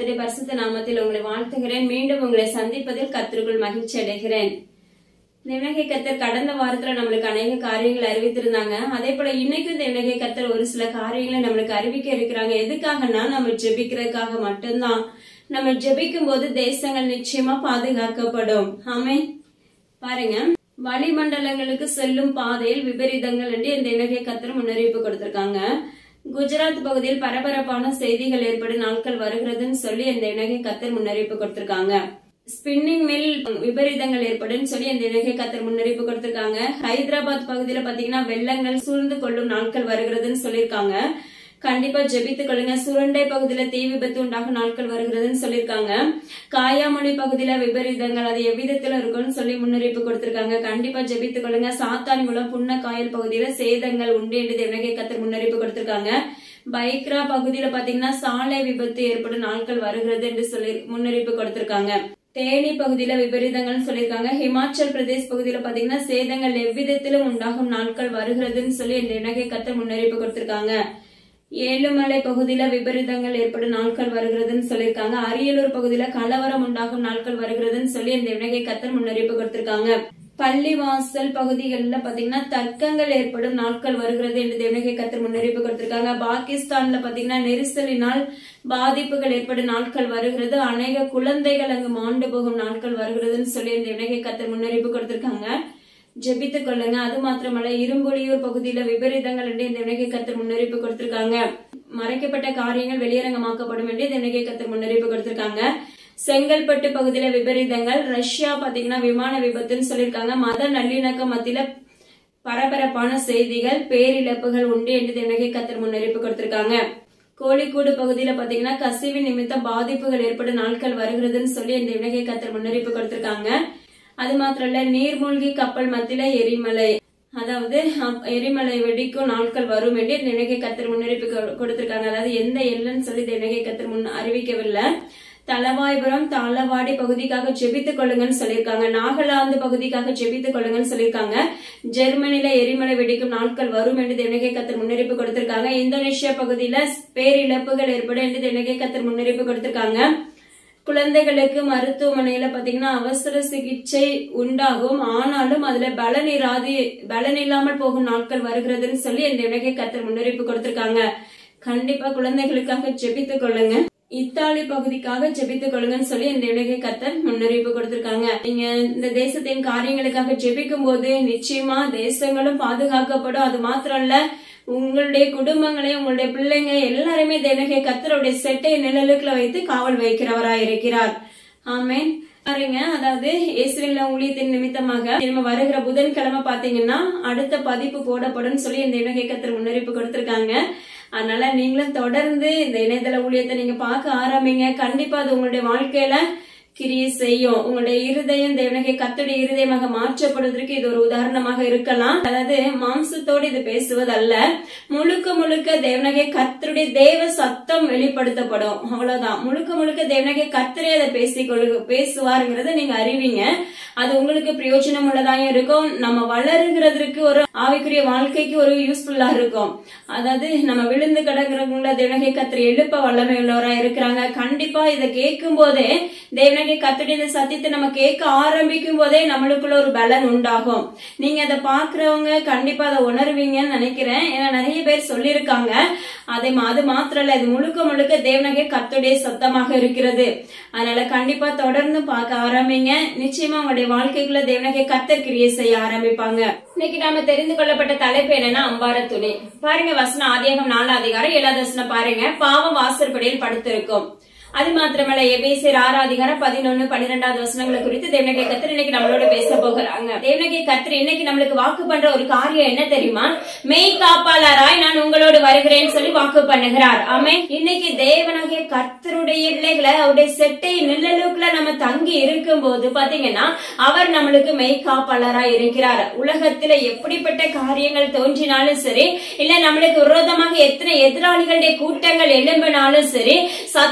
கர்த்தருடைய பரிசுத்த நாமத்தில் உங்களை வாழ்த்துகிறேன் மீண்டும் உங்களை சந்திப்பதில் கர்த்தருக்குள் மகிழ்ச்சி அடைகிறேன் தேவனகை கத்தர் கடந்த வாரத்துல நம்மளுக்கு அநேக காரியங்கள் அறிவித்திருந்தாங்க அதே போல இன்னைக்கும் தேவனகை கத்தர் ஒரு சில காரியங்களை நம்மளுக்கு அறிவிக்க இருக்கிறாங்க எதுக்காகனா நம்ம ஜெபிக்கிறதுக்காக மட்டும்தான் நம்ம ஜெபிக்கும் போது தேசங்கள் நிச்சயமா பாதுகாக்கப்படும் ஆமே பாருங்க வளிமண்டலங்களுக்கு செல்லும் பாதையில் விபரீதங்கள் என்று இந்த இலகை கத்தர் முன்னறிவிப்பு கொடுத்திருக்காங்க குஜராத் பகுதியில் பரபரப்பான செய்திகள் ஏற்படும் நாட்கள் வருகிறதுன்னு சொல்லி இந்த இலகை கத்தர் முன்னறிவிப்பு கொடுத்திருக்காங்க ஸ்பின்னிங் மில் விபரீதங்கள் ஏற்படும் சொல்லி அந்த இலகை கத்தர் முன்னறிவிப்பு கொடுத்திருக்காங்க ஹைதராபாத் பகுதியில பாத்தீங்கன்னா வெள்ளங்கள் சூழ்ந்து கொள்ளும் நாட்கள் வருகிறதுன்னு சொல்லியிருக்காங்க கண்டிப்பா ஜெபித்துக் கொள்ளுங்க சுரண்டை பகுதியில தீ விபத்து உண்டாகும் நாட்கள் வருகிறதுன்னு சொல்லியிருக்காங்க காயாமொழி பகுதியில விபரீதங்கள் அது எவ்விதத்துல இருக்கும்னு சொல்லி முன்னறிவிப்பு கொடுத்திருக்காங்க கண்டிப்பா ஜெபித்துக் கொள்ளுங்க சாத்தான்குளம் புன்ன காயல் பகுதியில சேதங்கள் உண்டு என்று தேவனகை கத்தர் முன்னறிவிப்பு கொடுத்திருக்காங்க பைக்ரா பகுதியில பாத்தீங்கன்னா சாலை விபத்து ஏற்படும் நாட்கள் வருகிறது என்று சொல்லி முன்னறிவிப்பு கொடுத்திருக்காங்க தேனி பகுதியில விபரீதங்கள் சொல்லியிருக்காங்க ஹிமாச்சல் பிரதேஷ் பகுதியில பாத்தீங்கன்னா சேதங்கள் எவ்விதத்திலும் உண்டாகும் நாட்கள் வருகிறதுன்னு சொல்லி இந்த இணகை கத்தர் முன்னறிவிப்பு கொடுத்திருக்காங்க ஏழுமலை பகுதியில விபரீதங்கள் ஏற்படும் நாட்கள் வருகிறதுன்னு சொல்லியிருக்காங்க அரியலூர் பகுதியில கலவரம் உண்டாகும் நாட்கள் வருகிறதுன்னு சொல்லி இந்த இணகை கத்தர் முன்னறிவிப்பு கொடுத்திருக்காங்க பள்ளிவாசல் பகுதிகளில் பாத்தீங்கன்னா தர்க்கங்கள் ஏற்படும் நாட்கள் வருகிறது என்று தேவனகை கத்தர் முன்னறிவிப்பு கொடுத்திருக்காங்க பாகிஸ்தான்ல பாத்தீங்கன்னா நெரிசலினால் பாதிப்புகள் ஏற்படும் நாட்கள் வருகிறது அநேக குழந்தைகள் அங்கு மாண்டு போகும் நாட்கள் வருகிறதுன்னு சொல்லி இந்த தேவனகை கத்தர் முன்னறிவிப்பு கொடுத்திருக்காங்க ஜெபித்துக் கொள்ளுங்க அது மாத்திரமல்ல இரும்புலியூர் பகுதியில விபரீதங்கள் என்று இந்த வினகை கத்தர் முன்னறிவிப்பு கொடுத்திருக்காங்க மறைக்கப்பட்ட காரியங்கள் வெளியரங்கமாக்கப்படும் என்று இந்த வினகை கத்தர் முன்னறிவிப்பு கொடுத்திருக்காங்க செங்கல்பட்டு பகுதியில விபரீதங்கள் ரஷ்யா பாத்தீங்கன்னா விமான விபத்துன்னு சொல்லியிருக்காங்க மத நல்லிணக்கம் மத்தியில பரபரப்பான செய்திகள் பேரிழப்புகள் உண்டு என்று தினகை கத்தர் முன்னறிவிப்பு கொடுத்திருக்காங்க கோழிக்கூடு பகுதியில பாத்தீங்கன்னா கசிவு நிமித்தம் பாதிப்புகள் ஏற்படும் நாட்கள் வருகிறதுன்னு சொல்லி இந்த வினகை கத்தர் முன்னறிவிப்பு கொடுத்திருக்காங்க அது மாத்திரம் இல்ல நீர்மூழ்கி கப்பல் மத்தியில எரிமலை அதாவது எரிமலை வெடிக்கும் நாட்கள் வரும் என்று நினைக்கை கத்தர் முன்னறிவிப்பு கொடுத்திருக்காங்க அதாவது எந்த எல்லைன்னு சொல்லி நினைக்கை கத்தர் முன் அறிவிக்கவில்லை தலவாய்புரம் தாளவாடி பகுதிக்காக ஜெபித்துக் கொள்ளுங்கன்னு சொல்லியிருக்காங்க நாகாலாந்து பகுதிக்காக ஜெபித்துக் கொள்ளுங்கன்னு சொல்லியிருக்காங்க ஜெர்மனில எரிமலை வெடிக்கும் நாட்கள் வரும் என்று தென்னகை கத்தர் முன்னறிவிப்பு கொடுத்திருக்காங்க இந்தோனேஷியா பகுதியில பேரிழப்புகள் ஏற்படும் என்று தென்னகை கத்தர் முன்னறிவிப்பு கொடுத்திருக்காங்க குழந்தைகளுக்கு மருத்துவமனையில பாத்தீங்கன்னா அவசர சிகிச்சை உண்டாகும் ஆனாலும் அதுல பலன் இராது பலன் இல்லாமல் போகும் நாட்கள் வருகிறதுன்னு சொல்லி இந்த இலகை கத்தர் முன்னறிவிப்பு கொடுத்திருக்காங்க கண்டிப்பா குழந்தைகளுக்காக ஜெபித்துக் கொள்ளுங்க இத்தாலி பகுதிக்காக ஜெபித்துக் கொள்ளுங்கன்னு சொல்லி இந்த இலகை கத்தர் முன்னறிவிப்பு கொடுத்திருக்காங்க நீங்க இந்த தேசத்தின் காரியங்களுக்காக ஜெபிக்கும் போது நிச்சயமா தேசங்களும் பாதுகாக்கப்படும் அது மாத்திரம் இல்ல உங்களுடைய குடும்பங்களையும் உங்களுடைய பிள்ளைங்க எல்லாருமே தேவகை கத்தருடைய செட்டை நிழலுக்குள்ள வைத்து காவல் வைக்கிறவராய் இருக்கிறார் ஆமேன் பாருங்க அதாவது இயேசுவின் ஊழியத்தின் நிமித்தமாக நம்ம வருகிற புதன்கிழமை பாத்தீங்கன்னா அடுத்த பதிப்பு போடப்படும் சொல்லி இந்த இலகை கத்தர் முன்னறிவிப்பு கொடுத்திருக்காங்க அதனால நீங்களும் தொடர்ந்து இந்த இணையதள ஊழியத்தை நீங்க பார்க்க ஆரம்பிங்க கண்டிப்பா அது உங்களுடைய வாழ்க்கையில கிரியை செய்யும் உங்களுடைய இருதயம் தேவனகை கத்துடைய இருதயமாக மாற்றப்படுவதற்கு இது ஒரு உதாரணமாக இருக்கலாம் அதாவது மாம்சத்தோடு இது பேசுவதல்ல முழுக்க முழுக்க தேவனகை கத்தருடைய தேவ சத்தம் வெளிப்படுத்தப்படும் அவ்வளவுதான் முழுக்க முழுக்க தேவனகை கத்தரே அதை பேசிக்கொள்ளு பேசுவாருங்கிறத நீங்க அறிவீங்க அது உங்களுக்கு பிரயோஜனம் உள்ளதாக இருக்கும் நம்ம வளருகிறதுக்கு ஒரு ஆவிக்குரிய வாழ்க்கைக்கு ஒரு யூஸ்ஃபுல்லா இருக்கும் அதாவது நம்ம விழுந்து கிடக்கிறவங்கள தேவனகை கத்திர எழுப்ப வல்லமை உள்ளவரா இருக்கிறாங்க கண்டிப்பா இதை கேட்கும் போதே தேவனகை கத்துடைய சத்தியத்தை நம்ம கேட்க ஆரம்பிக்கும் போதே நம்மளுக்குள்ள ஒரு பலன் உண்டாகும் நீங்க அதை பாக்குறவங்க கண்டிப்பா அதை உணர்வீங்கன்னு நினைக்கிறேன் ஏன்னா நிறைய பேர் சொல்லியிருக்காங்க அதை அது மாத்திரம் இல்ல இது முழுக்க முழுக்க தேவனகை கத்துடைய சத்தமாக இருக்கிறது அதனால கண்டிப்பா தொடர்ந்து பார்க்க ஆரம்பிங்க நிச்சயமா உங்களுடைய வாழ்க்கைக்குள்ள தேவனகை கத்தர் கிரியை செய்ய ஆரம்பிப்பாங்க இன்னைக்கு நாம தெரிந்து கொள்ளப்பட்ட தலைப்பு என்னன்னா அம்பார துணி பாருங்க வசனம் ஆதியகம் நாலு அதிகாரம் ஏழாவது வசனம் பாருங்க பாவம் வாசற்படியில் படுத்திருக்கும் அது மாத்திரமல்ல எபேசியர் ஆறாம் அதிகாரம் பதினொன்னு பன்னிரெண்டாவது வசனங்களை குறித்து தேவனகை கத்திர இன்னைக்கு நம்மளோட பேச போகிறாங்க தேவனகை கத்திர இன்னைக்கு நம்மளுக்கு வாக்கு பண்ற ஒரு காரியம் என்ன தெரியுமா மெய் காப்பாளராய் நான் உங்களோடு வருகிறேன்னு சொல்லி வாக்கு பண்ணுகிறார் ஆமே இன்னைக்கு தேவனகை கர்த்தருடைய பிள்ளைகளை அவருடைய செட்டை நிழலுக்குள்ள நம்ம தங்கி இருக்கும் போது பாத்தீங்கன்னா அவர் நம்மளுக்கு மெய் காப்பாளராய் இருக்கிறார் உலகத்துல எப்படிப்பட்ட காரியங்கள் தோன்றினாலும் சரி இல்ல நம்மளுக்கு விரோதமாக எத்தனை எதிராளிகளுடைய கூட்டங்கள் எழும்பினாலும் சரி சத்ருடைய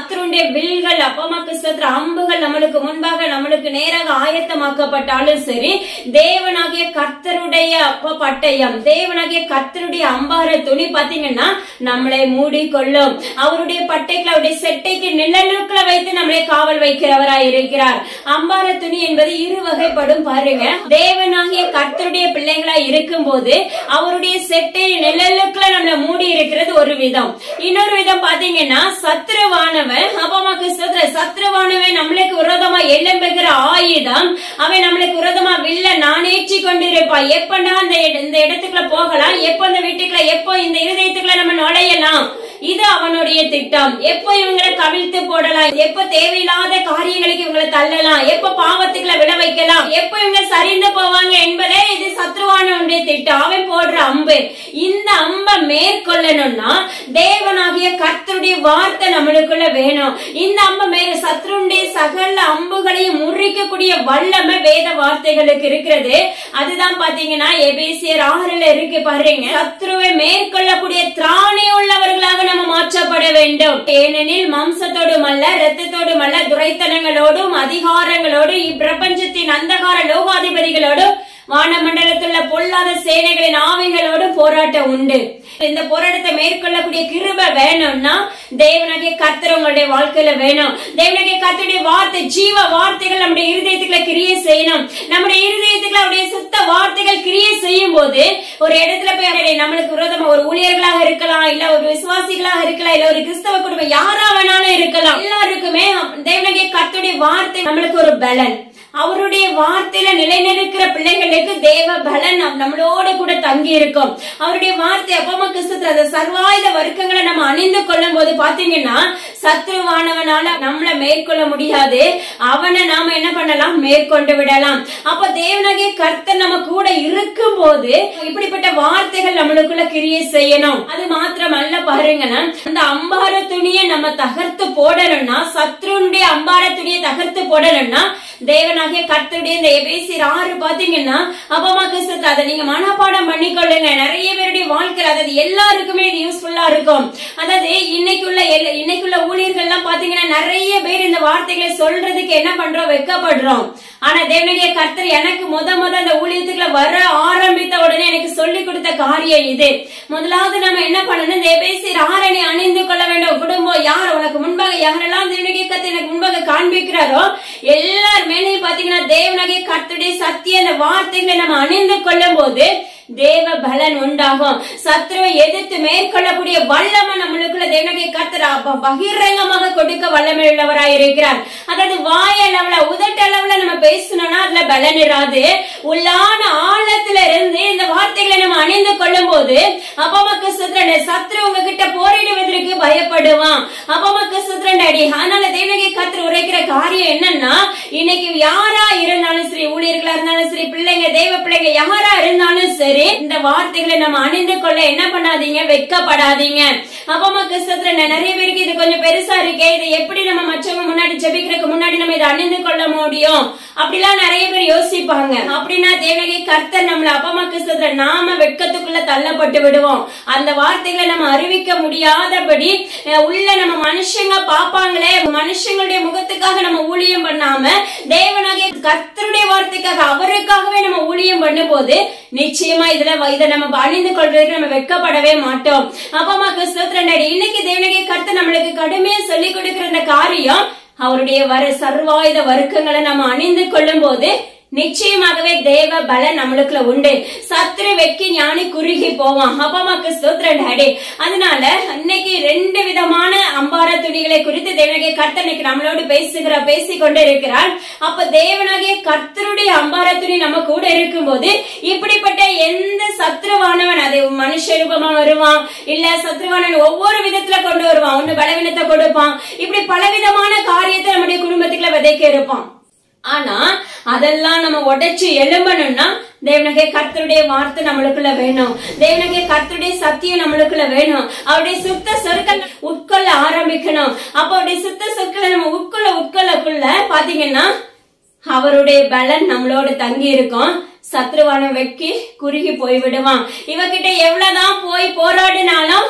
வில்கள் அப்பமாக்கு சத்திர அம்புகள் நம்மளுக்கு முன்பாக நம்மளுக்கு நேராக ஆயத்தமாக்கப்பட்டாலும் சரி தேவனாகிய கர்த்தருடைய அப்ப பட்டயம் தேவனாகிய கர்த்தருடைய அம்பார துணி பாத்தீங்கன்னா நம்மளை மூடிக்கொள்ளும் அவருடைய பட்டைகளை அவருடைய செட்டைக்கு நிழலுக்குள்ள வைத்து நம்மளை காவல் வைக்கிறவராய் இருக்கிறார் அம்பார துணி என்பது இரு வகைப்படும் பாருங்க தேவனாகிய கர்த்தருடைய பிள்ளைகளா இருக்கும் போது அவருடைய செட்டை நிழலுக்குள்ள நம்மள மூடி இருக்கிறது ஒரு விதம் இன்னொரு விதம் பாத்தீங்கன்னா சத்ருவானவன் அப்பமாக்கு சத்ரு சத்ருவானவன் நம்மளுக்கு விரோதமா எழும்புகிற ஆயுதம் அவன் நம்மளுக்கு விரோதமா வில்ல நானேற்றி கொண்டிருப்பான் எப்படா அந்த இட- இந்த இடத்துக்குள்ள போகலாம் எப்போ இந்த வீட்டுக்குள்ள எப்போ இந்த இருதயத்துக்குள்ள நம்ம நுழையலாம் இது அவனுடைய திட்டம் எப்போ இவங்களை கவிழ்த்து போடலாம் எப்போ தேவையில்லாத காரியங்களுக்கு இவங்களை தள்ளலாம் எப்போ பாவத்துக்குள்ள விட வைக்கலாம் எப்போ இவங்க சரிந்து போவாங்க என்பதே இது சத்ருவானவனுடைய திட்டம் அவன் போடுற அம்பு இந்த அம்பை மேற்கொள்ளணும்னா தேவனாகிய கர்த்தருடைய வார்த்தை நம்மளுக்குள்ள வேணும் இந்த அம்பை மேல சத்ருடைய சகல அம்புகளையும் முறிக்கக்கூடிய வல்லமை வேத வார்த்தைகளுக்கு இருக்கிறது அதுதான் பாத்தீங்கன்னா எபேசியர் ஆறுல இருக்கு பாருங்க சத்ருவை மேற்கொள்ளக்கூடிய திராணி உள்ளவர்களாக நம்ம மாற்றப்பட வேண்டும் ஏனெனில் மாம்சத்தோடும் அல்ல இரத்தத்தோடும் அல்ல துரைத்தனங்களோடும் அதிகாரங்களோடும் இப்பிரபஞ்சத்தின் அந்தகார லோகாதிபதிகளோடும் வானமண்டலத்துள்ள பொல்லாத சேனைகளின் ஆவிகளோடு போராட்டம் உண்டு இந்த போராட்டத்தை மேற்கொள்ளக்கூடிய கிருபை வேணும்னா தேவனாகிய கர்த்தர் உங்களுடைய வாழ்க்கையில வேணும் தேவனாகிய கர்த்தருடைய வார்த்தை ஜீவ வார்த்தைகள் நம்முடைய இருதயத்துக்குள்ள கிரியை செய்யணும் நம்முடைய இருதயத்துக்குள்ள அவருடைய சுத்த வார்த்தைகள் கிரியை செய்யும் போது ஒரு இடத்துல போய் அவருடைய நம்மளுக்கு விரோதமா ஒரு ஊழியர்களாக இருக்கலாம் இல்ல ஒரு விசுவாசிகளாக இருக்கலாம் இல்ல ஒரு கிறிஸ்தவ குடும்பம் யாரா வேணாலும் இருக்கலாம் எல்லாருக்குமே தேவனாகிய கர்த்தருடைய வார்த்தை நம்மளுக்கு ஒரு பலன் அவருடைய வார்த்தையில நிலைநிற்கிற பிள்ளைகளுக்கு தேவ பலன் நம்- நம்மளோட கூட தங்கி இருக்கும் அவருடைய வார்த்தை அப்பமா கிறிஸ்துவ அந்த சர்வாயுத வர்க்கங்களை நம்ம அணிந்து கொள்ளும் போது பாத்தீங்கன்னா சத்ருவானவனால நம்மள மேற்கொள்ள முடியாது அவனை நாம என்ன பண்ணலாம் மேற்கொண்டு விடலாம் அப்ப தேவனாகிய கர்த்தர் நம்ம கூட இருக்கும் போது இப்படிப்பட்ட வார்த்தைகள் நம்மளுக்குள்ள கிரியை செய்யணும் அது மாத்திரம் அல்ல பாருங்கன்னா அந்த அம்பார துணியை நம்ம தகர்த்து போடணும்னா சத்ருனுடைய அம்பார துணியை தகர்த்து போடணும்னா தேவனாகிய கர்த்தருடைய இந்த எபேசியர் ஆறு பாத்தீங்கன்னா அப்பமா கிறிஸ்து அதை நீங்க மனப்பாடம் பண்ணிக்கொள்ளுங்க நிறைய பேருடைய வாழ்க்கையில் அதாவது எல்லாருக்குமே இது யூஸ்ஃபுல்லா இருக்கும் அதாவது இன்னைக்குள்ள எல்லா- இன்னைக்குள்ள ஊழியர்கள் எல்லாம் பாத்தீங்கன்னா நிறைய பேர் இந்த வார்த்தைகளை சொல்றதுக்கு என்ன பண்றோம் வெட்கப்படுறோம் ஆனா தேவனுடைய கர்த்தர் எனக்கு முத முத இந்த ஊழியத்துக்குள்ள வர ஆரம்பித்த உடனே எனக்கு சொல்லி கொடுத்த காரியம் இது முதலாவது நம்ம என்ன பண்ணணும் இந்த எபேசியர் ஆரணி அணிந்து கொள்ள வேண்டும் குடும்பம் யார் உனக்கு முன்பாக யாரெல்லாம் தேவனுடைய கர்த்தர் எனக்கு முன்பாக காண்பிக்கிறாரோ எல்லார் மேலேயும் பாத்தீங்கன்னா தேவனுடைய கர்த்தருடைய சத்திய அந்த வார்த்தைகளை நம்ம அணிந்து கொள்ளும் போது தேவ பலன் உண்டாகும் சத்ருவை எதிர்த்து மேற்கொள்ளக்கூடிய வல்லமை நம்மளுக்குள்ள தேவனுடைய கர்த்தர் அப்ப பகிரங்கமாக கொடுக்க வல்லமை உள்ளவராய் இருக்கிறார் அதாவது வாயளவுல உதட்டளவுல நம்ம பேசணும்னா அதுல பலன் இராது உள்ளான ஆழத்துல இருந்து இந்த வார்த்தைகளை நம்ம அணிந்து கொள்ளும் போது அப்பமக்கு சுத்திரன் சத்ரு உங்ககிட்ட போரிடுவதற்கு பயப்படுவான் அப்பமக்கு சுத்திரன் அடி அதனால தேவனுடைய கர்த்தர் உரைக்கிற காரியம் என்னன்னா இன்னைக்கு யாரா இருந்தாலும் சரி ஊழியர்களா இருந்தாலும் சரி பிள்ளைங்க தெய்வ பிள்ளைங்க யாரா இருந்தாலும் சரி இந்த வார்த்தைகளை நம்ம அணிந்து கொள்ள என்ன பண்ணாதீங்க வெட்கப்படாதீங்க அப்பமா கிறிஸ்தத்துல நிறைய பேருக்கு இது கொஞ்சம் பெருசா இருக்கே இதை எப்படி நம்ம மற்றவங்க முன்னாடி ஜெபிக்கிறதுக்கு முன்னாடி நம்ம இதை அணிந்து கொள்ள முடியும் அப்படிலாம் நிறைய பேர் யோசிப்பாங்க அப்படின்னா தேவகை கர்த்தர் நம்மள அப்பமா கிறிஸ்தத்துல நாம வெட்கத்துக்குள்ள தள்ளப்பட்டு விடுவோம் அந்த வார்த்தைகளை நம்ம அறிவிக்க முடியாதபடி அஹ், உள்ள நம்ம மனுஷங்க பாப்பாங்களே மனுஷங்களுடைய முகத்துக்காக நம்ம ஊழியம் பண்ணாம தேவனாகிய கர்த்தருடைய வார்த்தைக்காக அவருக்காகவே நம்ம ஊழியம் பண்ணும் போது நிச்சயமா இதுல வ- இதை நம்ம அணிந்து கொள்றதுக்கு நம்ம வெட்கப்படவே மாட்டோம் அப்பமா கிறிஸ்தவத்திரண்டாடி இன்னைக்கு தேவனாகிய கர்த்தர் நம்மளுக்கு கடுமையா சொல்லி கொடுக்கிற இந்த காரியம் அவருடைய வர சர்வாயுத வர்க்கங்களை நம்ம அணிந்து கொள்ளும் போது நிச்சயமாகவே தேவ பலன் நம்மளுக்குள்ள உண்டு சத்துரு வெக்கி ஞானி குறுகி போவான் அப்பமாக்கு ஸ்தோத்திரம் டாடி அதனால இன்னைக்கு ரெண்டு விதமான அம்பார துணிகளை குறித்து தேவனாகிய கர்த்தர் இன்னைக்கு நம்மளோடு பேசுகிற பேசிக் கொண்டு இருக்கிறார் அப்ப தேவனாகிய கர்த்தருடைய அம்பார துணி நம்ம கூட இருக்கும்போது இப்படிப்பட்ட எந்த சத்ருவானவன் அதை மனுஷ ரூபமா வருவான் இல்ல சத்ருவானவன் ஒவ்வொரு விதத்துல கொண்டு வருவான் ஒண்ணு பலவீனத்தை கொடுப்பான் இப்படி பலவிதமான காரியத்தை நம்முடைய குடும்பத்துக்குள்ள விதைக்க இருப்பான் ஆனா அதெல்லாம் நம்ம உடைச்சு எழும்பணும்னா தேவனகை கர்த்தருடைய வார்த்தை நம்மளுக்குள்ள வேணும் தேவனகை கர்த்தருடைய சத்தியம் நம்மளுக்குள்ள வேணும் அவருடைய சுத்த சொற்கள் உட்கொள்ள ஆரம்பிக்கணும் அப்ப அவருடைய சுத்த சொற்களை நம்ம உட்கொள்ள உட்கொள்ளக்குள்ள பாத்தீங்கன்னா அவருடைய பலன் நம்மளோட தங்கி இருக்கும் சத்ருவான வெக்கி குறுகி போய் விடுவான் இவகிட்ட எவ்வளவுதான் போய் போராடினாலும்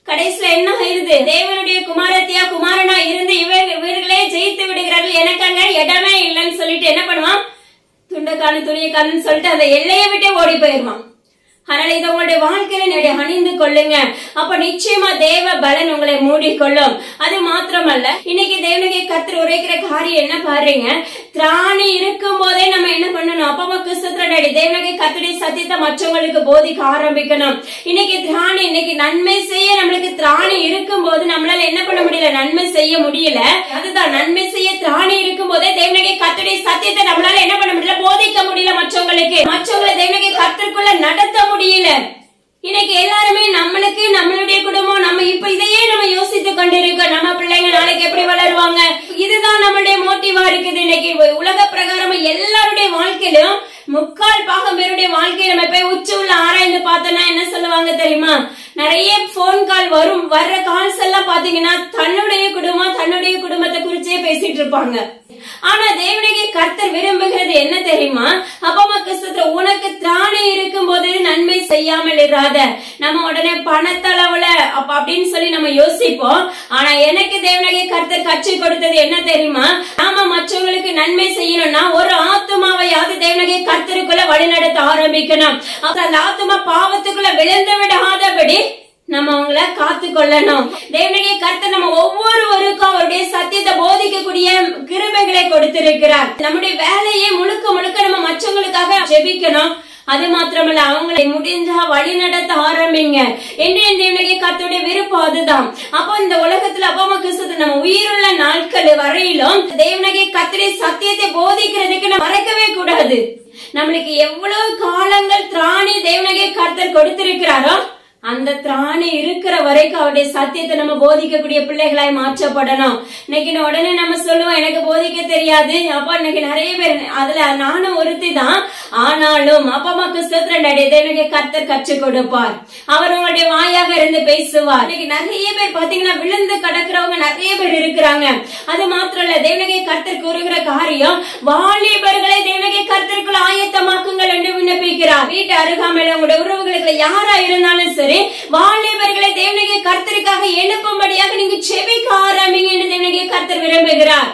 கடைசியில என்ன ஆயிருது தேவனுடைய குமாரத்தியா குமாரனா இருந்து இவங்க இவர்களே ஜெயித்து விடுகிறார்கள் எனக்கு அங்க இடமே இல்லைன்னு சொல்லிட்டு என்ன பண்ணுவான் துண்டக்கான துணியை காணுன்னு சொல்லிட்டு அந்த எல்லையை விட்டே ஓடி போயிருவான் அதனால இதை உங்களுடைய வாழ்க்கையில நீங்க அணிந்து கொள்ளுங்க அப்ப நிச்சயமா தேவ பலன் உங்களை மூடிக்கொள்ளும் அது மாத்திரமல்ல இன்னைக்கு தேவனுக்கு கத்திர உரைக்கிற காரியம் என்ன பாருங்க திராணி இருக்கும் போதே நம்ம என்ன பண்ணணும் அப்பா கிறிஸ்துவடி தேவனுக்கு கத்திரி சத்தியத்தை மற்றவங்களுக்கு போதிக்க ஆரம்பிக்கணும் இன்னைக்கு திராணி இன்னைக்கு நன்மை செய்ய நம்மளுக்கு திராணி இருக்கும் போது நம்மளால என்ன பண்ண முடியல நன்மை செய்ய முடியல அதுதான் நன்மை செய்ய திராணி இருக்கும் போதே தேவனுக்கு கத்திரி சத்தியத்தை நம்மளால என்ன பண்ண முடியல போதிக்க முடியல மற்றவங்களுக்கு மற்றவங்களை தேவனுக்கு கத்திற்குள்ள நடத்த முடியல இன்னைக்கு எல்லாருமே நம்மளுக்கு நம்மளுடைய குடும்பம் நம்ம இப்ப இதையே நம்ம யோசித்து கொண்டிருக்கோம் நம்ம பிள்ளைங்க நாளைக்கு எப்படி வளருவாங்க இதுதான் நம்மளுடைய மோட்டிவா இருக்குது இன்னைக்கு உலக பிரகாரமா எல்லாருடைய வாழ்க்கையிலும் முக்கால் பாகம் பேருடைய வாழ்க்கையை நம்ம போய் உச்சி உள்ள ஆராய்ந்து பார்த்தோம்னா என்ன சொல்லுவாங்க தெரியுமா நிறைய போன் கால் வரும் வர்ற கால்ஸ் எல்லாம் பாத்தீங்கன்னா தன்னுடைய குடும்பம் தன்னுடைய குடும்பத்தை குறிச்சே பேசிட்டு இருப்பாங்க ஆனா தேவனுடைய கர்த்தர் விரும்புகிறது என்ன தெரியுமா அப்பா கிறிஸ்துவ உனக்கு திராணி இருக்கும் போது நன்மை செய்யாமல் இராத நம்ம உடனே பணத்தளவுல அப்ப அப்படின்னு சொல்லி நம்ம யோசிப்போம் ஆனா எனக்கு தேவனுடைய கர்த்தர் கற்றுக் கொடுத்தது என்ன தெரியுமா நாம மற்றவங்களுக்கு நன்மை செய்யணும்னா ஒரு ஆத்மாவையாவது தேவனுடைய கர்த்தருக்குள்ள வழிநடத்த ஆரம்பிக்கணும் அப்ப அந்த ஆத்மா பாவத்துக்குள்ள விழுந்து விடாதபடி நம்ம அவங்கள காத்து கொள்ளணும் தேவனுடைய கர்த்தர் நம்ம ஒவ்வொருவருக்கும் அவருடைய சத்தியத்தை போதிக்கக்கூடிய கிருபைகளை கொடுத்திருக்கிறார் நம்முடைய வேலையை முழுக்க முழுக்க நம்ம மற்றவங்களுக்காக ஜெபிக்கணும் அது மாத்திரமல்ல அவங்களை முடிஞ்சா வழி நடத்த ஆரம்பிங்க என்று தேவனுடைய கர்த்தருடைய விருப்பம் அதுதான் அப்போ இந்த உலகத்துல அப்பா கிறிஸ்து நம்ம உயிருள்ள நாட்கள் வரையிலும் தேவனுடைய கர்த்தருடைய சத்தியத்தை போதிக்கிறதுக்கு நம்ம மறக்கவே கூடாது நம்மளுக்கு எவ்வளவு காலங்கள் திராணி தேவனுடைய கர்த்தர் கொடுத்திருக்கிறாரோ அந்த திராணி இருக்கிற வரைக்கும் அவருடைய சத்தியத்தை நம்ம போதிக்கக்கூடிய பிள்ளைகளாய் மாற்றப்படணும் இன்னைக்கு உடனே நம்ம சொல்லுவோம் எனக்கு போதிக்க தெரியாது அப்பா இன்னைக்கு நிறைய பேர் அதுல நானும் ஒருத்தி தான் ஆனாலும் அப்பா அம்மாக்கு சுத்திரன் எனக்கு கர்த்தர் கற்றுக் கொடுப்பார் அவர் உங்களுடைய வாயாக இருந்து பேசுவார் இன்னைக்கு நிறைய பேர் பாத்தீங்கன்னா விழுந்து கிடக்குறவங்க நிறைய பேர் இருக்கிறாங்க அது மாத்திரம் இல்ல தேவனகை கர்த்தர் கூறுகிற காரியம் வாலிபர்களை தேவனகை கர்த்தருக்குள் ஆயத்தமாக்குங்கள் என்று விண்ணப்பிக்கிறார் வீட்டு அருகாமையில உங்களுடைய உறவுகளுக்கு யாரா இருந்தாலும் சரி வாலிபர்களை தேவனகை கர்த்தருக்காக எழுப்பும்படியாக நீங்க செபிக்க ஆரம்பிங்க என்று தேவனகை கர்த்தர் விரும்புகிறார்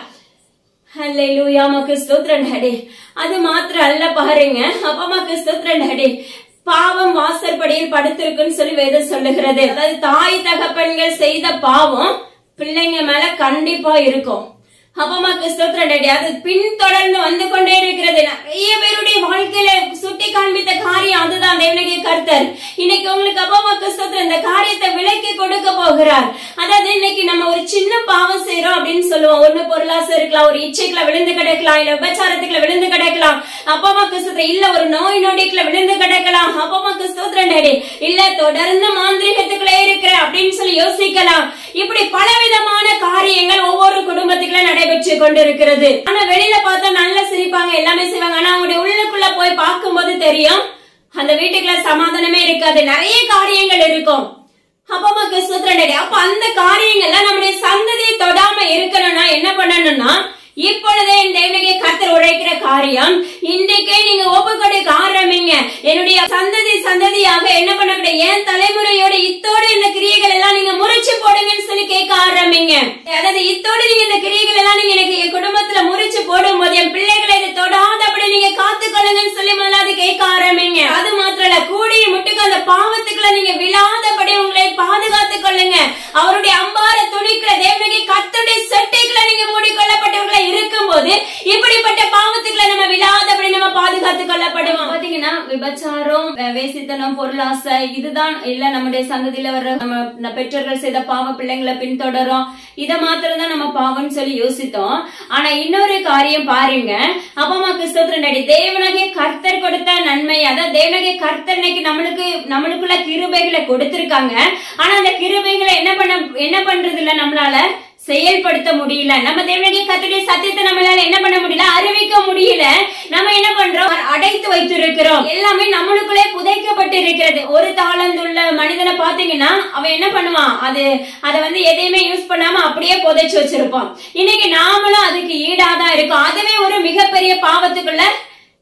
ஹல்லேலூயா மக்கு ஸ்தோத்திரம் டாடி அது மாத்திரம் அல்ல பாருங்க அப்பமாக்கு ஸ்தோத்திரம் டாடி பாவம் வாசற்படியில் படுத்திருக்குன்னு சொல்லி வேதம் சொல்லுகிறது அதாவது தாய் தகப்பன்கள் செய்த பாவம் பிள்ளைங்க மேல கண்டிப்பா இருக்கும் அப்பமாக்கு ஸ்தோத்திரம் டாடி அது பின்தொடர்ந்து வந்து கொண்டே இருக்கிறது நிறைய பேருடைய வாழ்க்கையில சுட்டி காண்பித்த காரியம் அதுதான் தேவனகிய கர்த்தர் இன்னைக்கு உங்களுக்கு அப்பமாக்கு ஸ்தோத்திரம் இந்த காரியத்தை விலக்கி கொடுக்க போகிறார் அதாவது இன்னைக்கு நம்ம ஒரு சின்ன பாவம் செய்யறோம் அப்படின்னு சொல்லுவோம் ஒண்ணு பொருளாசை இருக்கலாம் ஒரு இச்சைக்குள்ள விழுந்து கிடக்கலாம் இல்ல விபச்சாரத்துக்குள்ள விழுந்து கிடக்கலாம் அப்பமாக்கு ஸ்தோத்திரம் இல்ல ஒரு நோய் நொடிக்குள்ள விழுந்து கிடக்கலாம் அப்பமாக்கு ஸ்தோத்திரம் டாடி இல்ல தொடர்ந்து மாந்திரிகத்துக்குள்ளே இருக்கிற அப்படின்னு சொல்லி யோசிக்கலாம் இப்படி பலவிதமான காரியங்கள் ஒவ்வொரு குடும்பத்துக்குள்ள நடைபெற்று கொண்டிருக்கிறது ஆனா வெளியில பார்த்தா நல்லா சிரிப்பாங்க எல்லாமே செய்வாங்க ஆனா அவங்களுடைய உள்ளுக்குள்ள போய் பார்க்கும்போது தெரியும் அந்த வீட்டுக்குள்ள சமாதானமே இருக்காது நிறைய காரியங்கள் இருக்கும் அப்பமாக்கு சுத்திரண்டடி அப்ப அந்த காரியங்கள்ல நம்முடைய சந்ததியை தொடாம இருக்கணும்னா என்ன பண்ணணும்னா இப்பொழுதே இந்த தேவனுடைய கத்தர் உழைக்கிற காரியம் இன்றைக்கே நீங்க ஒப்பு கொடுக்க ஆரம்பிங்க என்னுடைய சந்ததி சந்ததியாக என்ன பண்ணக்கூடிய என் தலைமுறையோட இத்தோடு இந்த கிரியைகள் எல்லாம் நீங்க முறிச்சு போடுங்கன்னு சொல்லி கேட்க ஆரம்பிங்க அதாவது இத்தோடு நீங்க இந்த கிரியைகள் எல்லாம் நீங்க எனக்கு என் குடும்பத்துல முறிச்சு போடும் போது என் பிள்ளைகளை இதை தொடாதபடி நீங்க காத்துக்கொள்ளுங்கன்னு சொல்லி முதலாவது கேட்க ஆரம்பிங்க அது மாத்திரம் இல்ல கூடிய முட்டுக்கு அந்த பாவத்துக்குள்ள நீங்க விழாதபடி உங்களை பாதுகாத்துக் கொள்ளுங்க அவருடைய அம்பார துணிக்குள்ள தேவனுடைய கத்துடைய செட்டைக்குள்ள நீங்க மூடிக்கொள்ளப்பட்டவர்களை இருக்கும்போது இப்படிப்பட்ட பாவத்துக்குள்ள நம்ம விழாதபடி நம்ம பாதுகாத்துக் கொள்ளப்படுவோம் பாத்தீங்கன்னா விபச்சாரம் அஹ் வேசித்தனம் பொருளாசை இதுதான் இல்ல நம்முடைய சந்ததியில வர்ற நம்ம ந- பெற்றோர்கள் செய்த பாவ பிள்ளைங்களை பின்தொடரும் இத மாத்திரம் தான் நம்ம பாவம்னு சொல்லி யோசித்தோம் ஆனா இன்னொரு காரியம் பாருங்க அப்பமா கிறிஸ்தோத்திரம் நடி தேவனகே கர்த்தர் கொடுத்த நன்மை அதாவது தேவனகே கர்த்தர் இன்னைக்கு நம்மளுக்கு நம்மளுக்குள்ள கிருபைகளை கொடுத்திருக்காங்க ஆனா அந்த கிருபைகளை என்ன பண்ண என்ன பண்றது இல்ல நம்மளால செயல்படுத்த முடியல நம்ம தேவனுடைய கத்துடைய சத்தியத்தை நம்மளால என்ன பண்ண முடியல அறிவிக்க முடியல நம்ம என்ன பண்றோம் அடைத்து வைத்திருக்கிறோம் எல்லாமே நம்மளுக்குள்ளே புதைக்கப்பட்டு இருக்கிறது ஒரு தாளந்துள்ள மனிதனை பாத்தீங்கன்னா அவன் என்ன பண்ணுவான் அது அதை வந்து எதையுமே யூஸ் பண்ணாம அப்படியே புதைச்சு வச்சிருப்பான் இன்னைக்கு நாமளும் அதுக்கு ஈடாதான் இருக்கோம் அதுவே ஒரு மிகப்பெரிய பாவத்துக்குள்ள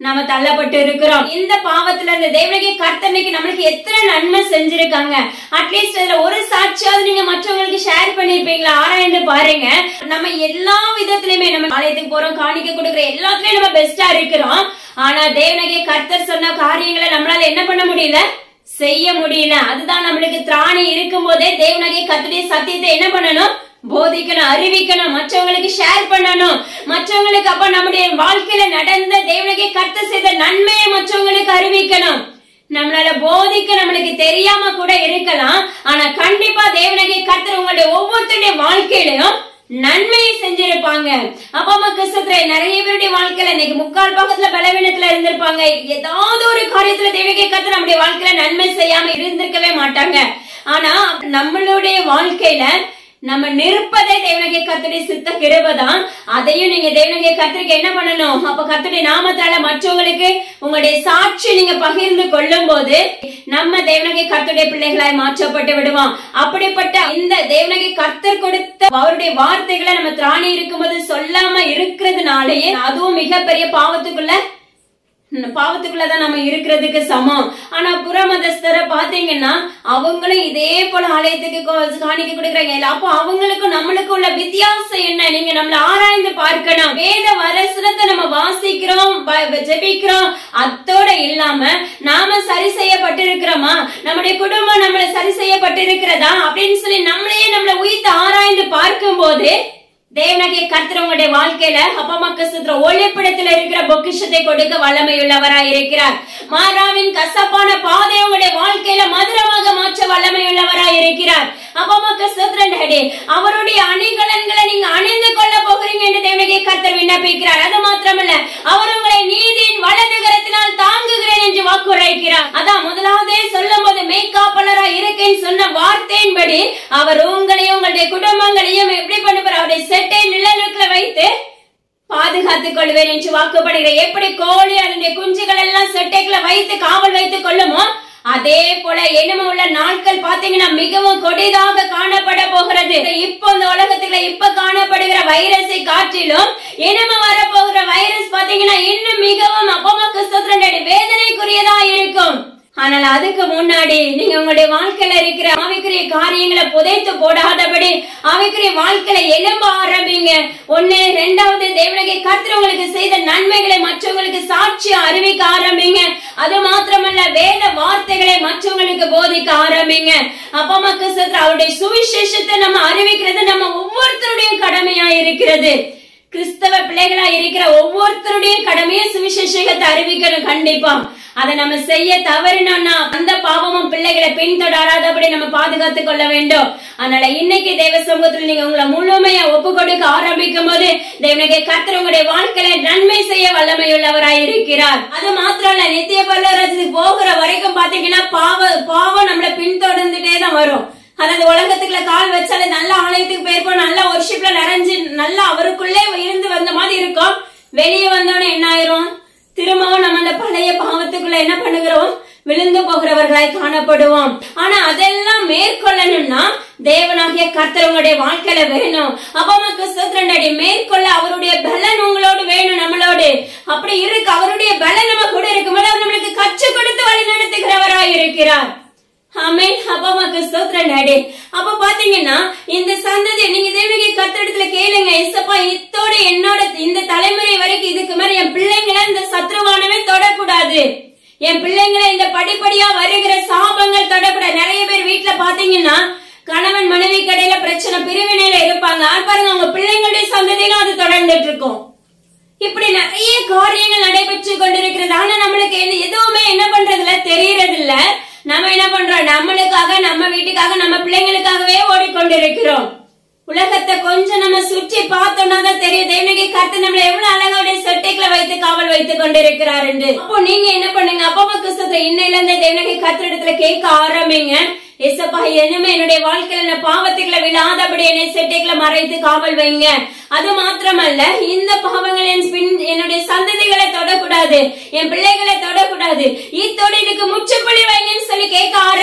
நாம தள்ளப்பட்டு இருக்கிறோம் இந்த பாவத்துல இருந்து தேவனுக்கு கர்த்தனைக்கு நம்மளுக்கு எத்தனை நன்மை செஞ்சிருக்காங்க அட்லீஸ்ட் இதுல ஒரு சாட்சியாவது நீங்க மற்றவங்களுக்கு ஷேர் பண்ணிருப்பீங்களா ஆராய்ந்து பாருங்க நம்ம எல்லா விதத்திலுமே நம்ம ஆலயத்துக்கு போறோம் காணிக்க கொடுக்குற எல்லாத்துலயும் நம்ம பெஸ்டா இருக்கிறோம் ஆனா தேவனகே கர்த்தர் சொன்ன காரியங்களை நம்மளால என்ன பண்ண முடியல செய்ய முடியல அதுதான் நம்மளுக்கு திராணி இருக்கும் போதே தேவனகை கத்துடைய சத்தியத்தை என்ன பண்ணணும் போதிக்கணும் அறிவிக்கணும் மற்றவங்களுக்கு ஷேர் பண்ணணும் மற்றவங்களுக்கு அப்ப நம்முடைய வாழ்க்கையில நடந்த தேவனகை கர்த்த செய்த நன்மையை மற்றவங்களுக்கு அறிவிக்கணும் நம்மளால போதிக்க நம்மளுக்கு தெரியாம கூட இருக்கலாம் ஆனா கண்டிப்பா தேவனகை கர்த்தர் உங்களுடைய ஒவ்வொருத்தருடைய வாழ்க்கையிலையும் நன்மையை செஞ்சிருப்பாங்க அப்பா அம்மா கிறிஸ்தத்துல நிறைய பேருடைய வாழ்க்கையில இன்னைக்கு முக்கால் பக்கத்துல பலவீனத்துல இருந்திருப்பாங்க ஏதாவது ஒரு காரியத்துல தேவகை கத்து நம்முடைய வாழ்க்கையில நன்மை செய்யாம இருந்திருக்கவே மாட்டாங்க ஆனா நம்மளுடைய வாழ்க்கையில நம்ம நிற்பதே தேவனகை கத்துடைய சித்த கிருபதான் அதையும் நீங்க தேவனகை கத்திரிக்க என்ன பண்ணணும் அப்ப கத்துடைய நாமத்தால மற்றவங்களுக்கு உங்களுடைய சாட்சி நீங்க பகிர்ந்து கொள்ளும் போது நம்ம தேவனகை கர்த்தருடைய பிள்ளைகளாய் மாற்றப்பட்டு விடுவோம் அப்படிப்பட்ட இந்த தேவனகை கர்த்தர் கொடுத்த அவருடைய வார்த்தைகளை நம்ம திராணி இருக்கும்போது சொல்லாம இருக்கிறதுனாலயே அதுவும் மிகப்பெரிய பாவத்துக்குள்ள பாவத்துக்குள்ளதான் நம்ம இருக்கிறதுக்கு சமம் ஆனா புறமதஸ்தரை பாத்தீங்கன்னா அவங்களும் இதே போல ஆலயத்துக்கு கோ- காணிக்க கொடுக்குறாங்க இல்ல அப்போ அவங்களுக்கும் நம்மளுக்கும் உள்ள வித்தியாசம் என்ன நீங்க நம்மள ஆராய்ந்து பார்க்கணும் வேத வரசுரத்தை நம்ம வாசிக்கிறோம் ப- ஜெபிக்கிறோம் அத்தோட இல்லாம நாம சரி செய்யப்பட்டிருக்கிறோமா நம்முடைய குடும்பம் நம்மள சரி செய்யப்பட்டிருக்கிறதா அப்படின்னு சொல்லி நம்மளையே நம்மள உயிர்த்து ஆராய்ந்து பார்க்கும் போது தேவனாகிய கர்த்தர் உங்களுடைய வாழ்க்கையில அப்பா அம்மா சுத்திர ஒளிப்படத்துல இருக்கிற பொக்கிஷத்தை கொடுக்க வல்லமையுள்ளவராய் இருக்கிறார் மாறாவின் கசப்பான பாதை உங்களுடைய வாழ்க்கையில மதுரமாக மாற்ற வல்லமையுள்ளவராய் இருக்கிறார் அப்பா அம்மா சுத்திரண்டே அவருடைய அணிகலன்களை நீங்க அணிந்து கொள்ள போகிறீங்க என்று தேவனாகிய கர்த்தர் விண்ணப்பிக்கிறார் அது மாத்திரமல்ல அவர் உங்களை நீதியின் வலது கரத்தினால் தாங்குகிறேன் என்று வாக்குரைக்கிறார் அதான் முதலாவதே சொல்லும் போது மெய்காப்பலரா இருக்கேன்னு சொன்ன வார்த்தையின்படி அவர் உங்களையும் உங்களுடைய குடும்பங்களையும் எப்படி பண்ணுவார் அவருடைய செட்டை நிழலுக்குள்ள வைத்து பாதுகாத்துக் கொள்வேன் என்று வாக்குப்படுகிற எப்படி கோழி அதனுடைய குஞ்சுகள் எல்லாம் செட்டைக்குள்ள வைத்து காவல் வைத்துக் கொள்ளுமோ அதே போல இனிமே உள்ள நாட்கள் பாத்தீங்கன்னா மிகவும் கொடிதாக காணப்பட போகிறது இப்போ இந்த உலகத்துல இப்ப காணப்படுகிற வைரஸை காற்றிலும் இனிமே வரப்போகிற வைரஸ் பாத்தீங்கன்னா இன்னும் மிகவும் அப்பமா வேதனைக்குரியதா இருக்கும் ஆனால் அதுக்கு முன்னாடி நீங்க உங்களுடைய வாழ்க்கையில இருக்கிற ஆவிக்குரிய காரியங்களை புதைத்து போடாதபடி ஆவிக்குரிய வாழ்க்கையில எழும்ப ஆரம்பிங்க ஒண்ணு ரெண்டாவது தேவனகை கர்த்தர் உங்களுக்கு செய்த நன்மைகளை மற்றவங்களுக்கு சாட்சியா அறிவிக்க ஆரம்பிங்க அது மாத்திரமல்ல வேத வார்த்தைகளை மற்றவங்களுக்கு போதிக்க ஆரம்பிங்க அப்பா மக்கள் சத்திர அவருடைய சுவிசேஷத்தை நம்ம அறிவிக்கிறது நம்ம ஒவ்வொருத்தருடைய கடமையா இருக்கிறது கிறிஸ்தவ பிள்ளைகளா இருக்கிற ஒவ்வொருத்தருடைய கடமையை சுவிசேஷத்தை அறிவிக்கணும் கண்டிப்பா அதை நம்ம செய்ய தவறினோம்னா அந்த பாவமும் பிள்ளைகளை பின்தொடராதபடி நம்ம பாதுகாத்துக் கொள்ள வேண்டும் அதனால இன்னைக்கு தேவ சமூகத்துல நீங்க உங்களை முழுமையா ஒப்பு கொடுக்க ஆரம்பிக்கும் போது தேவனுக்கு கர்த்தர் உங்களுடைய வாழ்க்கையில நன்மை செய்ய வல்லமையுள்ளவராய் இருக்கிறார் அது மாத்திரம் இல்ல நித்திய பல்லவராஜத்துக்கு போகிற வரைக்கும் பாத்தீங்கன்னா பாவ பாவம் நம்மள பின்தொடர்ந்துட்டே தான் வரும் அதாவது உலகத்துக்குள்ள கால் வச்சாலே நல்ல ஆலயத்துக்கு போயிருப்போம் நல்ல ஒர்ஷிப்ல நிறைஞ்சு நல்லா அவருக்குள்ளே இருந்து வந்த மாதிரி இருக்கும் வெளியே வந்தோடனே என்ன ஆயிரும் திரும்பவும் நம்ம அந்த பழைய பாவத்துக்குள்ள என்ன பண்ணுகிறோம் விழுந்து போகிறவர்களாய் காணப்படுவோம் ஆனா அதெல்லாம் மேற்கொள்ளணும்னா தேவனாகிய கர்த்தர் உங்களுடைய வாழ்க்கையில வேணும் அப்ப மக்கள் சுத்திரண்டடி மேற்கொள்ள அவருடைய பலன் உங்களோடு வேணும் நம்மளோடு அப்படி இருக்கு அவருடைய பலன் நம்ம கூட இருக்கும்போது அவர் நம்மளுக்கு கற்றுக் கொடுத்து வழி நடத்துகிறவராய் இருக்கிறார் ஆமென் அப்பா அம்மாக்கு ஸ்தோத்திரம் டாடி அப்ப பாத்தீங்கன்னா இந்த சந்ததி நீங்க தேவனுக்கு கத்திரத்துல கேளுங்க எசப்பா இத்தோட என்னோட இந்த தலைமுறை வரைக்கும் இதுக்கு மேல என் பிள்ளைங்களை இந்த சத்ருவானவே தொடக்கூடாது என் பிள்ளைங்களை இந்த படிப்படியா வருகிற சாபங்கள் தொடக்கூடாது நிறைய பேர் வீட்டுல பாத்தீங்கன்னா கணவன் மனைவி கடையில பிரச்சனை பிரிவினையில இருப்பாங்க ஆனா பாருங்க அவங்க பிள்ளைங்களுடைய சந்ததியிலும் அது தொடர்ந்துட்டு இருக்கும் இப்படி நிறைய காரியங்கள் நடைபெற்று கொண்டிருக்கிறது ஆனா நம்மளுக்கு என்ன- எதுவுமே என்ன பண்றதுல தெரியறது இல்ல நம்ம என்ன பண்றோம் நம்மளுக்காக நம்ம வீட்டுக்காக நம்ம பிள்ளைங்களுக்காகவே ஓடிக்கொண்டிருக்கிறோம் உலகத்தை கொஞ்சம் நம்ம சுற்றி பார்த்தோம்னா தான் தெரியும் தேவனுக்கு கத்து நம்மள எவ்வளவு அழகாவுடைய செட்டைக்குள்ள வைத்து காவல் வைத்துக் கொண்டிருக்கிறார் என்று அப்போ நீங்க என்ன பண்ணுங்க அப்பா அம்மா கிறிஸ்தத்தை இன்னையில இருந்து தேவனுக்கு கத்து இடத்துல கேட்க ஆரம்பிங்க ஏசப்பா என்னமே என்னுடைய வாழ்க்கையில நான் பாவத்துக்குள்ள விழாதபடி என்னை செட்டைக்குள்ள மறைத்து காவல் வைங்க அது மாத்திரமல்ல இந்த பாவங்கள் என் பின் என்னுடைய சந்ததிகளை தொடக்கூடாது என் பிள்ளைகளை தொடக்கூடாது இத்தோடு இதுக்கு முற்றுப்புள்ளி வைங்கன்னு சொல்லி கேட்க ஆரம்பிங்க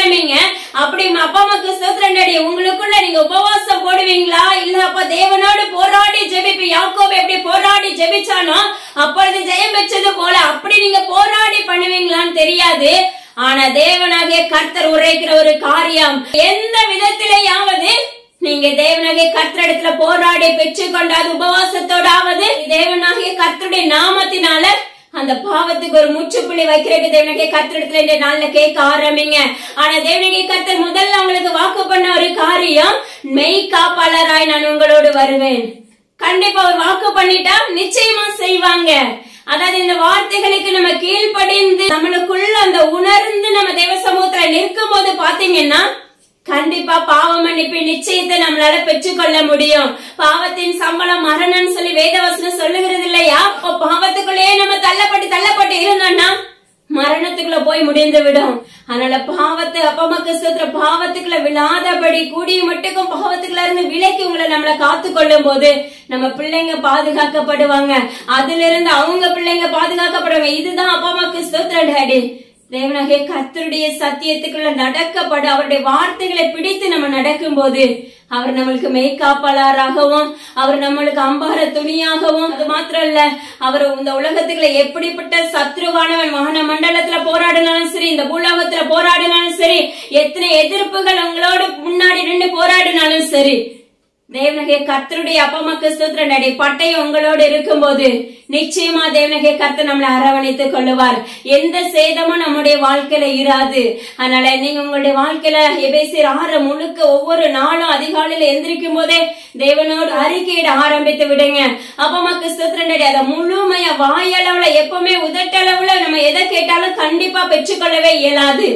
அப்படி உங்க அப்பா அம்மாக்கு ஸ்தோத்திரம் டாடி உங்களுக்குள்ள நீங்க உபவாசம் போடுவீங்களா இல்ல அப்ப தேவனோடு போராடி ஜெபிப்பு யாக்கோபு எப்படி போராடி ஜெபிச்சானோ அப்பொழுது ஜெயம் பெற்றது போல அப்படி நீங்க போராடி பண்ணுவீங்களான்னு தெரியாது ஆனா தேவனாகிய கர்த்தர் உரைக்கிற ஒரு காரியம் எந்த விதத்திலேயாவது நீங்க தேவனாகிய கர்த்தரிடத்துல போராடி பெற்றுக்கொண்ட அது உபவாசத்தோடாவது தேவனாகிய கர்த்தருடைய நாமத்தினால அந்த பாவத்துக்கு ஒரு முற்றுப்புள்ளி வைக்கிறதுக்கு தேவனகை கத்திரத்துல இந்த நாள்ல கேட்க ஆரம்பிங்க ஆனா தேவனகை கத்தர் முதல்ல உங்களுக்கு வாக்கு பண்ண ஒரு காரியம் மெய் காப்பாளராய் நான் உங்களோடு வருவேன் கண்டிப்பா ஒரு வாக்கு பண்ணிட்டா நிச்சயமா செய்வாங்க அதாவது இந்த வார்த்தைகளுக்கு நம்ம கீழ்ப்படிந்து நம்மளுக்குள்ள அந்த உணர்ந்து நம்ம தேவ சமூகத்துல நிற்கும் போது பாத்தீங்கன்னா கண்டிப்பா பாவ மன்னிப்பு நிச்சயத்தை நம்மளால பெற்றுக்கொள்ள முடியும் பாவத்தின் சம்பளம் மரணம்னு சொல்லி வேதவசனம் சொல்லுகிறது இல்லையா அப்போ பாவத்துக்குள்ளேயே நம்ம தள்ளப்பட்டு தள்ளப்பட்டு இருந்தோம்னா மரணத்துக்குள்ள போய் முடிந்து விடும் அதனால பாவத்தை அப்பமக்கு சுத்திர பாவத்துக்குள்ள விழாதபடி கூடிய மட்டுக்கும் பாவத்துக்குள்ள இருந்து விலைக்கு உங்களை நம்மள காத்து கொள்ளும் போது நம்ம பிள்ளைங்க பாதுகாக்கப்படுவாங்க அதுல இருந்து அவங்க பிள்ளைங்க பாதுகாக்கப்படுவாங்க இதுதான் அப்பமக்கு சுத்திர டேடி தேவனாகிய கர்த்தருடைய சத்தியத்துக்குள்ள நடக்கப்பட அவருடைய வார்த்தைகளை பிடித்து நம்ம நடக்கும்போது அவர் நம்மளுக்கு மெய்காப்பாளராகவும் அவர் நம்மளுக்கு அம்பார துணியாகவும் அது மாத்திரம் இல்ல அவர் இந்த உலகத்துக்குள்ள எப்படிப்பட்ட சத்ருவானவன் வான மண்டலத்துல போராடினாலும் சரி இந்த பூலோகத்துல போராடினாலும் சரி எத்தனை எதிர்ப்புகள் உங்களோட முன்னாடி நின்று போராடினாலும் சரி தேவனகை கர்த்தருடைய அப்பமக்கு ஸ்தோத்திர நடி பட்டயம் உங்களோடு இருக்கும்போது நிச்சயமா தேவனகை கர்த்தர் நம்மளை அரவணைத்துக் கொள்ளுவார் எந்த சேதமும் நம்முடைய வாழ்க்கையில இராது அதனால நீங்க உங்களுடைய வாழ்க்கையில எபேசியர் ஆற முழுக்க ஒவ்வொரு நாளும் அதிகாலையில எந்திரிக்கும் போதே தேவனோடு அறிக்கையிட ஆரம்பித்து விடுங்க அப்பமக்கு ஸ்தோத்திர நடி அதை முழுமையா வாயளவுல எப்பவுமே உதட்டளவுல நம்ம எதை கேட்டாலும் கண்டிப்பா பெற்றுக்கொள்ளவே இயலாது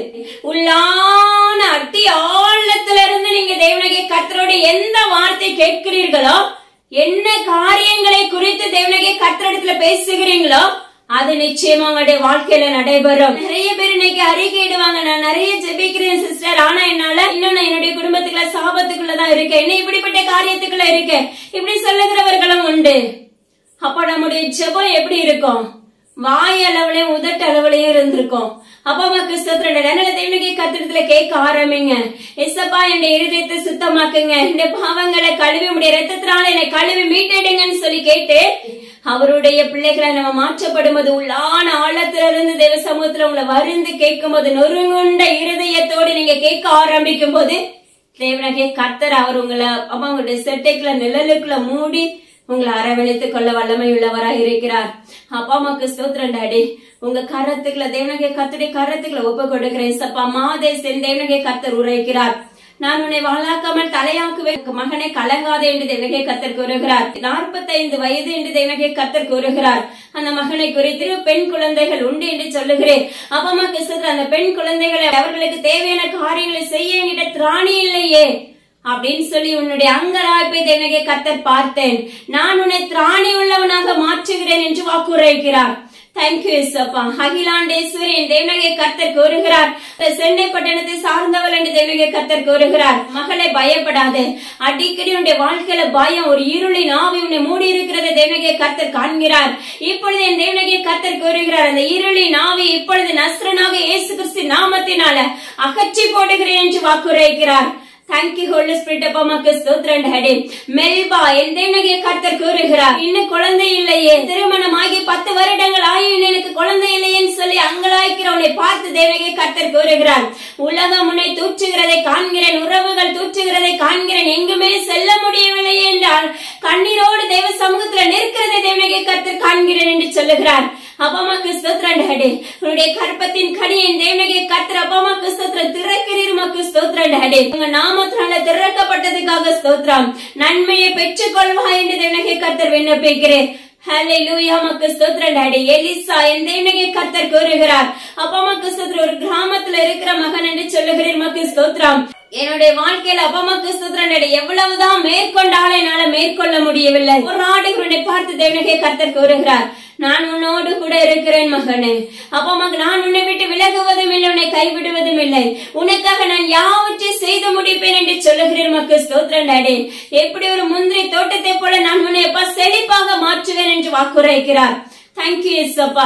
உள்ளான அட்டி ஆழத்துல இருந்து நீங்க தேவனகை கர்த்தரோட எந்த வார்த்தை கேட்கிறீர்களோ என்ன காரியங்களை குறித்து தேவனகை கர்த்தரிடத்துல பேசுகிறீங்களோ அது நிச்சயமா உங்களுடைய வாழ்க்கையில நடைபெறும் நிறைய பேர் இன்னைக்கு அறிக்கையிடுவாங்க நான் நிறைய ஜெபிக்கிறேன் சிஸ்டர் ஆனா என்னால இன்னும் நான் என்னுடைய குடும்பத்துக்குள்ள சாபத்துக்குள்ளதான் இருக்கேன் இன்னும் இப்படிப்பட்ட காரியத்துக்குள்ள இருக்கேன் இப்படி சொல்லுகிறவர்களும் உண்டு அப்ப நம்முடைய ஜெபம் எப்படி இருக்கும் வாய் அளவுலயும் உதட்டு அளவுலயும் இருந்திருக்கும் அப்பா அம்மா கிறிஸ்தத்துல அதனால தேவனுக்கு கத்திரத்துல கேட்க ஆரம்பிங்க எசப்பா என் இருதயத்தை சுத்தமாக்குங்க இந்த பாவங்களை கழுவி உடைய ரத்தத்தினால என்னை கழுவி மீட்டெடுங்கன்னு சொல்லி கேட்டு அவருடைய பிள்ளைகளை நம்ம மாற்றப்படும் போது உள்ளான ஆழத்துல இருந்து தேவ சமூகத்துல உங்களை வருந்து கேட்கும் போது நொறுங்குண்ட இருதயத்தோடு நீங்க கேட்க ஆரம்பிக்கும் போது தேவனகே கர்த்தர் அவர் உங்களை அப்பா உங்களுடைய செட்டைக்குள்ள நிழலுக்குள்ள மூடி உங்களை அரவணைத்துக் கொள்ள வல்லமை உள்ளவராக இருக்கிறார் அப்பா அம்மாக்கு ஸ்தோத்திரம் டாடி உங்க கரத்துக்குள்ள தேவனகை கத்துடைய கரத்துக்குள்ள ஒப்பு கொடுக்கிறேன் சப்பா மாதே சென் தேவனகை கர்த்தர் உரைக்கிறார் நான் உன்னை வாழாக்காமல் தலையாக்குவேன் மகனை கலங்காதே என்று தேவனகை கத்தர் கூறுகிறார் நாற்பத்தைந்து வயது என்று தேவனகை கத்தர் கூறுகிறார் அந்த மகனை குறித்து பெண் குழந்தைகள் உண்டு என்று சொல்லுகிறேன் அப்பமா கிறிஸ்து அந்த பெண் குழந்தைகளை அவர்களுக்கு தேவையான காரியங்களை செய்ய என்கிட்ட திராணி இல்லையே அப்படின்னு சொல்லி உன்னுடைய அங்கலாய்ப்பை தேவனகை கத்தர் பார்த்தேன் நான் உன்னை திராணி உள்ளவனாக மாற்றுகிறேன் என்று வாக்குரைக்கிறார் தேங்க்யூ இசப்பா அகிலாண்டேஸ்வரின் தேவனகை கர்த்தர் கூறுகிறார் சென்னை பட்டணத்தை சார்ந்தவள் என்று தேவனகை கர்த்தர் கூறுகிறார் மகளே பயப்படாது அடிக்கடி உன்னுடைய வாழ்க்கையில பயம் ஒரு இருளின் ஆவி உன்னை மூடி இருக்கிறத தேவனகை கர்த்தர் காண்கிறார் இப்பொழுது என் தேவனகை கர்த்தர் கூறுகிறார் அந்த இருளின் ஆவி இப்பொழுது நஸ்ரனாக இயேசு கிறிஸ்து நாமத்தினால அகற்றி போடுகிறேன் என்று வாக்குரைக்கிறார் தேங்க்யூ ஹோலி ஸ்பிரிட் அப்பா மக்கு ஸ்தோத்திரன் ஹடே மெல்பா என் தேவனகிய கர்த்தர் கூறுகிறார் இன்னும் குழந்தை இல்லையே திருமணம் ஆகி பத்து வருடங்கள் ஆயும் எனக்கு குழந்தை இல்லையேன்னு சொல்லி அங்கலாய்க்கிறவனை பார்த்து தேவனகிய கர்த்தர் கூறுகிறார் உலகம் உன்னை தூற்றுகிறதை காண்கிறேன் உறவுகள் தூற்றுகிறதை காண்கிறேன் எங்குமே செல்ல முடியவில்லையே என்றால் கண்ணீரோடு தேவ சமூகத்துல நிற்கிறதை தேவனகிய கர்த்தர் காண்கிறேன் என்று சொல்லுகிறார் அப்பாமாக்கு ஸ்தோத்திரம் டாடி உன்னுடைய கற்பத்தின் கனியின் தேவனகிய கர்த்தர் அப்பாமாக்கு ஸ்தோத்திரம் திறக்கிறீர் மக்கு ஸ்தோத்திரம் டாடி உங்க நாமத்தினால திறக்கப்பட்டதுக்காக ஸ்தோத்திரம் நன்மையை பெற்றுக் கொள்வாய் என்று தேவனகிய கர்த்தர் விண்ணப்பிக்கிறேன் ஹalleluya மக்கு ஸ்தோத்திரம் டாடி எலிசா என் தேவனகிய கர்த்தர் கூறுகிறார் அப்பாமாக்கு ஸ்தோத்திரம் ஒரு கிராமத்துல இருக்கிற மகன் என்று சொல்லுகிறீர் மக்கு ஸ்தோத்திரம் என்னுடைய வாழ்க்கையில அப்பமாக்கு ஸ்தோத்திரம் டாடி எவ்வளவுதான் மேற்கொண்டாலும் என்னால மேற்கொள்ள முடியவில்லை ஒரு ஆடுகளுடைய பார்த்து தேவனகிய கர்த்தர் கூறுகிறார் நான் உன்னோடு கூட இருக்கிறேன் மகனே அப்பா மக நான் உன்னை விட்டு விலகுவதும் இல்லை உன்னை கைவிடுவதும் இல்லை உனக்காக நான் யாவற்றையும் செய்து முடிப்பேன் என்று சொல்லுகிறேன் மக்கள் ஸ்தோத்திரம் டாடி எப்படி ஒரு முந்திரி தோட்டத்தை போல நான் உன்னை எப்ப செழிப்பாக மாற்றுவேன் என்று வாக்குரைக்கிறார் தேங்க்யூ எஸ்அப்பா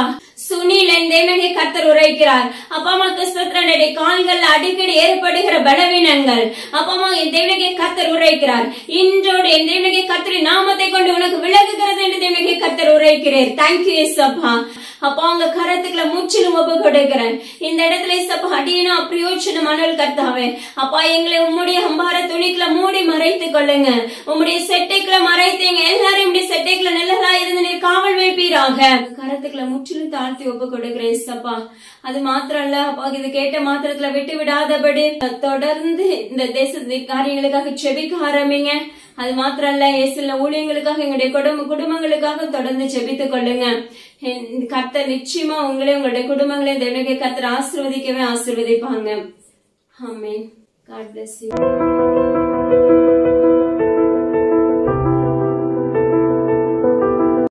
சுனிலன் தேவனகை கத்தர் உரைக்கிறார் அப்பா அம்மாக்கு ஸ்தோத்திரனுடைய கால்கள் அடிக்கடி ஏற்படுகிற பலவீனங்கள் அப்பா அம்மா என் தேவனகை கத்தர் உரைக்கிறார் இன்றோடு என் தேவனகை கத்தரி நாமத்தை கொண்டு உனக்கு விலகுகிறது என்று தேவனகை கத்தர் உரைக்கிறேன் தேங்க்யூ எஸ் அப்பா அப்பா உங்க கரத்துக்குள்ள முற்றிலும் ஒப்பு கொடுக்கிறேன் இந்த இடத்துல சப்பா அடியனும் அப்பிரயோஜனம் மணல் கர்த்தாவே அப்பா எங்களை உம்முடைய அம்பார துணிக்குள்ள மூடி மறைத்துக் கொள்ளுங்க உம்முடைய செட்டைக்குள்ள மறைத்தீங்க எல்லாரும் உடைய செட்டைக்குள்ள நல்லதா இருந்து நீர் காவல் வைப்பீராக கரத்துக்குள்ள முற்றிலும் தாழ்த்தி ஒப்பு கொடுக்கிறேன் சப்பா அது மாத்திரம் இல்ல அப்பா இது கேட்ட மாத்திரத்துல விட்டு விடாதபடி தொடர்ந்து இந்த தேச காரியங்களுக்காக செபிக்க ஆரம்பிங்க அது மாத்திரம் இல்ல இயேசுல ஊழியங்களுக்காக எங்களுடைய குடும்ப குடும்பங்களுக்காக தொடர்ந்து ஜெபித்துக் கொள்ளுங்க கர்த்தர் நிச்சயமா உங்களே உங்களுடைய குடும்பங்களையும் தேவனகை கர்த்தர் ஆசீர்வதிக்கவே ஆசீர்வதிப்பாங்க ஆமென் காட் பிளஸ் யூ